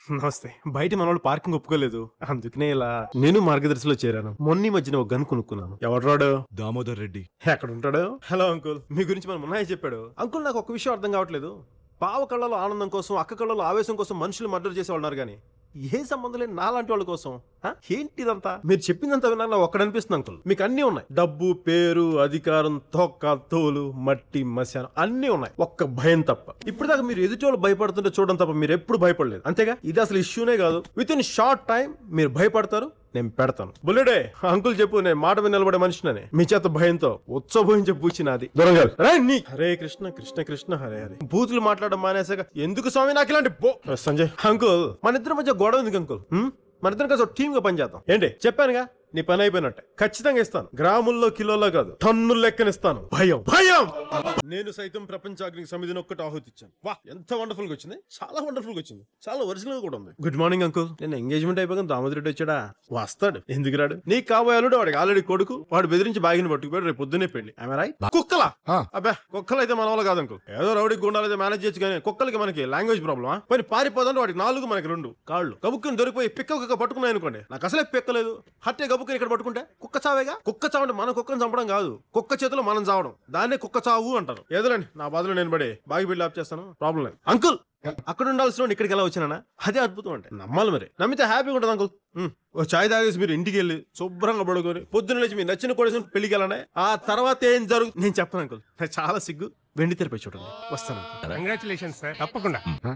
నమస్తే బయట మన వాళ్ళు పార్కింగ్ ఒప్పుకోలేదు అందుకనే ఇలా నేను మార్గదర్శిలో చేరాను మొన్న ఈ మధ్యన ఒక గన్ కొనుక్కున్నాను ఎవడు రాడు దామోదర్ రెడ్డి ఎక్కడ ఉంటాడు హలో అంకుల్ మీ గురించి మన మున్నాయి చెప్పాడు అంకుల్ నాకు ఒక విషయం అర్థం కావట్లేదు బావ కళ్ళలో ఆనందం కోసం అక్క కళ్ళలో ఆవేశం కోసం మనుషులు మర్డర్ చేసే ఉన్నారు కానీ ఏ సంబంధం లేని నాలాంటి వాళ్ళ కోసం హ? ఏంటి ఇదంతా మీరు చెప్పిందంతా విన్నా ఒక్కడ అనిపిస్తుంది అంకుల్ మీకు అన్నీ ఉన్నాయి డబ్బు పేరు అధికారం తొక్క తోలు మట్టి మశానం అన్నీ ఉన్నాయి ఒక్క భయం తప్ప ఇప్పుడు దాకా మీరు ఎదుటి వాళ్ళు భయపడుతుంటే చూడడం తప్ప మీరు ఎప్పుడు భయపడలేదు అంతేగా ఇది అసలు ఇష్యూనే కాదు విత్ ఇన్ షార్ట్ టైం మీరు భయపడతారు నేను పెడతాను బుల్లెడే అంకుల్ చెప్పు నేను మాట మీద నిలబడే మనిషినని మీ చేత భయంతో ఉత్సవహించే పూచి నాది దొరంగా రే నీ హరే కృష్ణ కృష్ణ కృష్ణ హరే హరే బూతులు మాట్లాడడం మానేసాక ఎందుకు స్వామి నాకు ఇలాంటి బో సంజయ్ అంకుల్ మన ఇద్దరి మధ్య గొడవ ఎందుకు అంకుల్ హ్మ్? మన ఇద్దరం కలిసి టీమ్ గా పనిచేద్దాం ఏంటి చెప్పానుగా నీ పని అయిపోయినట్టే ఖచ్చితంగా ఇస్తాను గ్రాముల్లో కిలోలో కాదు టన్నుల లెక్కనిస్తాను భయం భయం నేను సైతం ప్రపంచ అగ్ని సమితిని ఒక్కటి ఆహుతి ఇచ్చాను వా ఎంత వండర్ఫుల్ గా వచ్చింది చాలా వండర్ఫుల్ గా వచ్చింది చాలా ఒరిజినల్ గా కూడా ఉంది గుడ్ మార్నింగ్ అంకుల్ నేను ఎంగేజ్మెంట్ అయిపోయాక దామోదర్ రెడ్డి వచ్చాడా వస్తాడు ఎందుకు రాడు నీ కాబోయాలుడు వాడికి ఆల్రెడీ కొడుకు వాడు బెదిరించి బాగిన పట్టుకుపోయాడు రేపు పొద్దున్నే పెళ్లి రాయ్ కుక్కలా ఆ. అబ్బా కుక్కలు అయితే మన వల్ల కాదు అంకుల్ ఏదో రౌడీ గుండాలైతే మేనేజ్ చేయొచ్చు కానీ కుక్కలకి మనకి లాంగ్వేజ్ ప్రాబ్లమా పని పారిపోదంటే వాడికి నాలుగు మనకి రెండు కాళ్ళు కబుక్కుని దొరికిపోయి పిక్క కుక్క పట్టుకున్నాయి అనుకోండి నాకు అసలే పిక్కలేదు హట్టే గబుక్కుని ఇక్కడ పట్టుకుంటే కుక్క చావేగా కుక్క చావంటే మన కుక్కను చంపడం కాదు కుక్క చేతిలో మనం చావడం దాన్నే కుక్క చావు అంటారు ఏదోలేండి నా బాధలో నేను పడి బాగి బిల్డ్ ఆప్ చేస్తాను ప్రాబ్లం లేదు అంకుల్ అక్కడ ఉండాల్సిన వాడు ఇక్కడికి ఎలా వచ్చినా అదే అద్భుతం అంటే నమ్మాలి మరి నమ్మితే హ్యాపీగా ఉంటుంది అంకుల్ ఉమ్, ఓ చాయ్ తాగేసి మీరు ఇంటికి వెళ్ళి శుభ్రంగా పడుకొని పొద్దున్న లేచి మీరు నచ్చిన కొడేసి పెళ్లికి వెళ్ళండి ఆ తర్వాత ఏం జరుగు నేను చెప్పను అంకుల్ నాకు చాలా సిగ్గు వెండి తెరపై చూడండి వస్తాను అంకుల్ కంగ్రాచులేషన్ సార్ తప్పకుండా